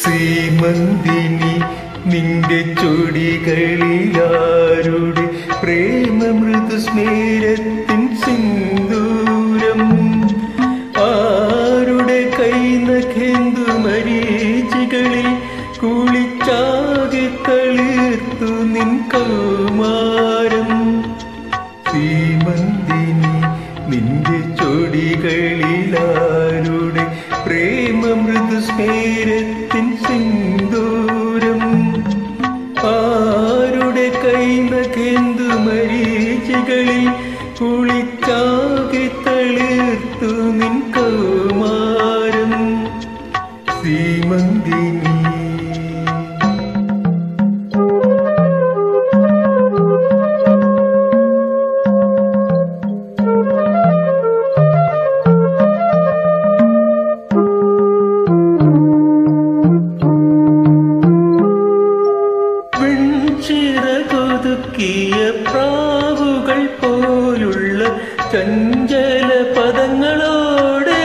സീമന്തിനി നിന്റെ ചൊടികളിലാരുടെ പ്രേമമൃദു സ്മേരത്തിൻ സിന്ദൂരം ആരുടെ കൈനഖേന്തു മരീചികളിൽ കുളിച്ചാകെ തളിർത്തു നിൻ കൗമാരം സീമന്തിനി നിന്റെ ചൊടികളിലാരുടെ പ്രേമമൃദു സ്മേരത്തിൻ സിന്ദൂരം ആരുടെ കൈനകേന്തു മരീചികളിൽ കുളിച്ചാകെ തളിർത്തു നിൻ കൗമാരം സീമന്തിനി വെൺചിറകൊതുക്കിയ പ്രാവുകൾ പോലുള്ള ചഞ്ചല പദങ്ങളോടെ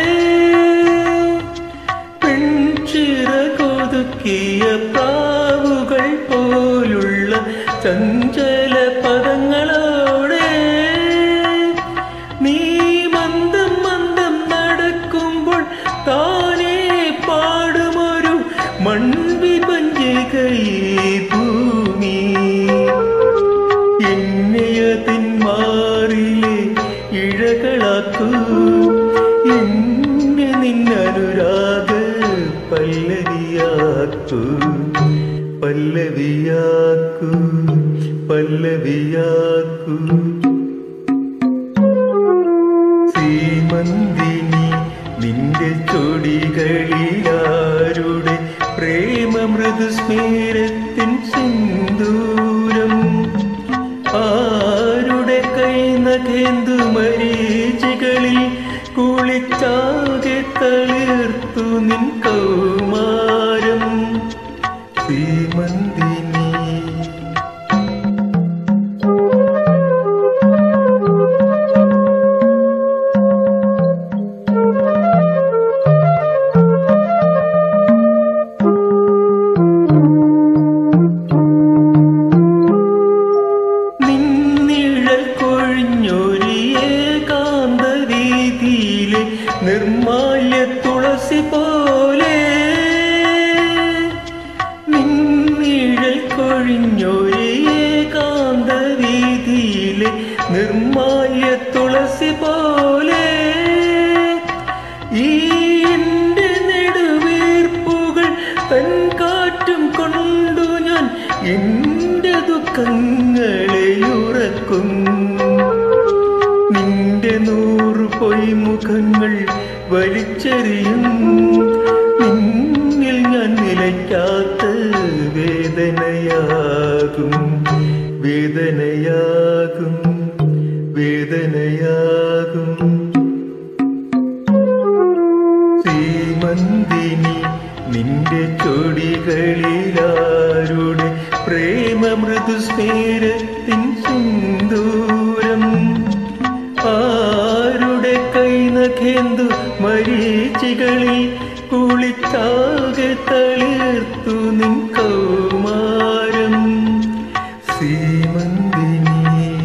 പെൺചിറകൊതുക്കിയ പ്രാവുകൾ പോലുള്ള ചഞ്ചല പദങ്ങളോടെ നീ മന്ദം മന്ദം നടക്കുമ്പോൾ താനേ പാടുമൊരു മൺവിപഞ്ചകയെ ഭൂമി എന്നെയതിൻ മാറിലെ ഇഴകളാക്കൂ എന്നെ നിന്നനുരാഗ പല്ലവിയാക്കൂ പല്ലവിയാക്കൂ പല്ലവിയാക്കൂ സീമന്തിനി നിന്റെ ചൊടികളിലാരുടെ പ്രേമമൃദു സ്മേരത്തിൻ സിന്ദൂരം ആരുടെ കൈനകേന്തു മരീചികളിൽ കുളിച്ചാകെ തളിർത്തു നിൻ കൗമാരം സീമന്തിനി നിന്നിഴൽ കൊഴിഞ്ഞൊരിയേ കാന്ത വീതിയിലെ നിർമാല്യ തുളസി പോലെ നിന്നിഴൽ കൊഴിഞ്ഞൊരിയേ കാന്ത വീതിയിലെ നിർമാല്യ തുളസി പോലെ ഈ എന്റെ നെടുവീർപ്പുകൾ തൻ കാറ്റും കൊണ്ടു ഞാൻ എന്റെ ദുഃഖങ്ങളെ ഉറക്കും നിന്റെ നൂറ് പൊയ്മുഖങ്ങൾ വലിച്ചെറിയും നിന്നിൽ ഞാൻ നിലയ്ക്കാത്ത വേദനയാകും വേദനയാകും വേദനയാകും സീമന്തിനി നിന്റെ ചൊടികളിലാരുടെ പ്രേമമൃദു സ്മേരത്തിൻ സിന്ദൂരം ആരുടെ കൈനഖേന്തു മരീചികളിൽ കുളിച്ചാകെ തളിർത്തു നിൻ കൗമാരം സീമന്തിനി